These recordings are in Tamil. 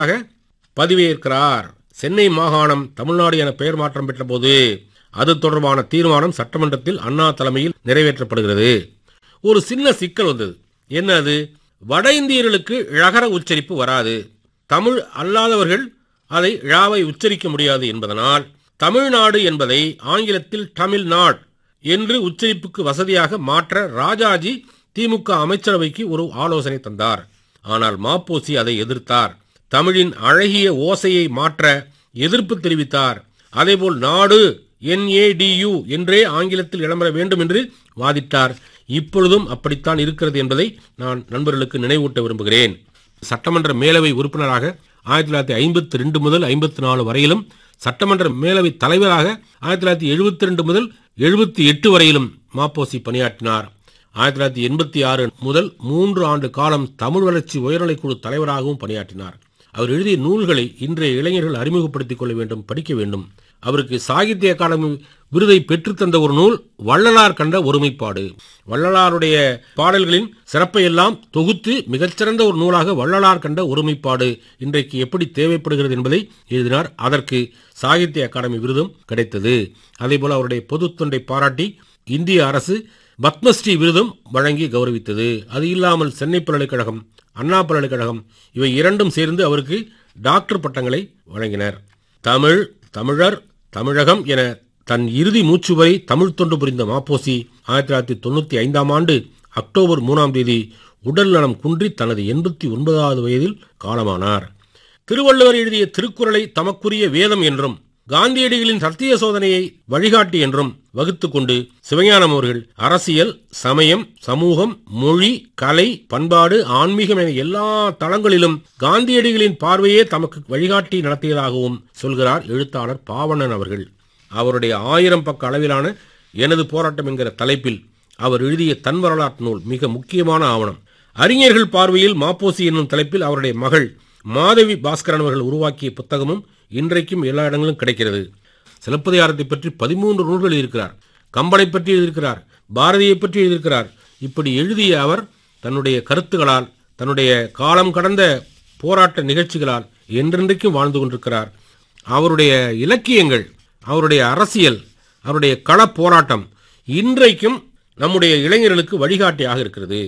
பதிவேற்கிறார் சென்னை மாகாணம் தமிழ்நாடு என பெயர் மாற்றம் பெற்றபோது அது தொடர்பான தீர்மானம் சட்டமன்றத்தில் அண்ணா தலைமையில் நிறைவேற்றப்படுகிறது ஒரு சின்ன சிக்கல் வந்தது என்ன அது வட இந்தியர்களுக்கு ழகர உச்சரிப்பு வராது தமிழ் அல்லாதவர்கள் அதை ழாவை உச்சரிக்க முடியாது என்பதனால் தமிழ்நாடு என்பதை ஆங்கிலத்தில் தமிழ்நாடு என்று உச்சரிப்புக்கு வசதியாக மாற்ற ராஜாஜி திமுக அமைச்சரவைக்கு ஒரு ஆலோசனை தந்தார் ஆனால் மாப்போசி அதை எதிர்த்தார் தமிழின் அழகிய ஓசையை மாற்ற எதிர்ப்பு தெரிவித்தார் அதேபோல் நாடு என்ஏடியு என்றே ஆங்கிலத்தில் இடம்பெற வேண்டும் என்று வாதிட்டார் இப்பொழுதும் அப்படித்தான் இருக்கிறது என்பதை நான் நண்பர்களுக்கு நினைவூட்ட விரும்புகிறேன் சட்டமன்ற மேலவை உறுப்பினராக ஆயிரத்தி தொள்ளாயிரத்தி ஐம்பத்தி ரெண்டு முதல் ஐம்பத்தி நாலு வரையிலும் சட்டமன்ற மேலவை தலைவராக ஆயிரத்தி தொள்ளாயிரத்தி எழுபத்தி ரெண்டு முதல் எழுபத்தி எட்டு வரையிலும் மாப்போசி பணியாற்றினார் ஆயிரத்தி தொள்ளாயிரத்தி எண்பத்தி ஆறு முதல் மூன்று ஆண்டு காலம் தமிழ் வளர்ச்சி உயர்நிலைக்குழு தலைவராகவும் பணியாற்றினார் அவர் எழுதிய நூல்களை இன்றைய இளைஞர்கள் அறிமுகப்படுத்திக் கொள்ள வேண்டும் படிக்க வேண்டும் அவருக்கு சாகித்ய அகாடமி விருதை பெற்றுத்தந்த ஒரு நூல் வள்ளலார் கண்ட ஒருமைப்பாடு வள்ளலாருடைய பாடல்களின் சிறப்பை எல்லாம் தொகுத்து மிகச்சிறந்த ஒரு நூலாக வள்ளலார் கண்ட ஒருமைப்பாடு இன்றைக்கு எப்படி தேவைப்படுகிறது என்பதை எழுதினார் அதற்கு சாகித்ய அகாடமி விருதும் கிடைத்தது அதேபோல அவருடைய பொது தொண்டை பாராட்டி இந்திய அரசு பத்மஸ்ரீ விருதும் வழங்கி கௌரவித்தது அது இல்லாமல் சென்னை பல்கலைக்கழகம் அண்ணா பல்கலைக்கழகம் இவை இரண்டும் சேர்ந்து அவருக்கு டாக்டர் பட்டங்களை வழங்கினர் தமிழ் தமிழர் தமிழகம் என தன் இறுதி மூச்சு வரை தமிழ் தொண்டு புரிந்த மாப்போசி ஆயிரத்தி தொள்ளாயிரத்தி தொண்ணூத்தி ஐந்தாம் ஆண்டு அக்டோபர் மூணாம் தேதி உடல் நலம் குன்றி தனது எண்பத்தி ஒன்பதாவது வயதில் காலமானார் திருவள்ளுவர் எழுதிய திருக்குறளை தமக்குரிய வேதம் என்றும் காந்தியடிகளின் சத்திய சோதனையை வழிகாட்டி என்றும் வகுத்துக் கொண்டு சிவஞானம் அவர்கள் அரசியல் சமயம் சமூகம் மொழி கலை பண்பாடு ஆன்மீகம் என எல்லா தளங்களிலும் காந்தியடிகளின் பார்வையே தமக்கு வழிகாட்டி நடத்தியதாகவும் சொல்கிறார் எழுத்தாளர் பாவணன் அவர்கள் அவருடைய ஆயிரம் பக்க அளவிலான எனது போராட்டம் என்கிற தலைப்பில் அவர் எழுதிய தன் வரலாற்று நூல் மிக முக்கியமான ஆவணம் அறிஞர்கள் பார்வையில் மாப்போசி என்னும் தலைப்பில் அவருடைய மகள் மாதவி பாஸ்கரன் அவர்கள் உருவாக்கிய புத்தகமும் இன்றைக்கும் எல்லா இடங்களிலும் கிடைக்கிறது சிலப்பதிகாரத்தை பற்றி பதிமூன்று நூல்கள் இருக்கிறார் கம்பனை பற்றி எழுதியிருக்கிறார் பாரதியை பற்றி எழுதியிருக்கிறார் இப்படி எழுதிய அவர் தன்னுடைய கருத்துகளால் தன்னுடைய காலம் கடந்த போராட்ட நிகழ்ச்சிகளால் என்றென்றைக்கும் வாழ்ந்து கொண்டிருக்கிறார் அவருடைய இலக்கியங்கள் அவருடைய அரசியல் அவருடைய கள போராட்டம் இன்றைக்கும் நம்முடைய இளைஞர்களுக்கு வழிகாட்டியாக இருக்கிறது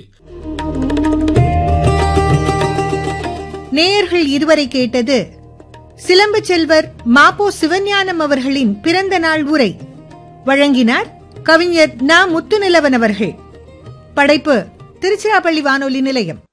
நேயர்கள் இதுவரை கேட்டது சிலம்பு செல்வர் மாப்போ சிவஞானம் அவர்களின் பிறந்த நாள் உரை வழங்கினார் கவிஞர் நா முத்துநிலவன் அவர்கள் படைப்பு திருச்சிராப்பள்ளி வானொலி நிலையம்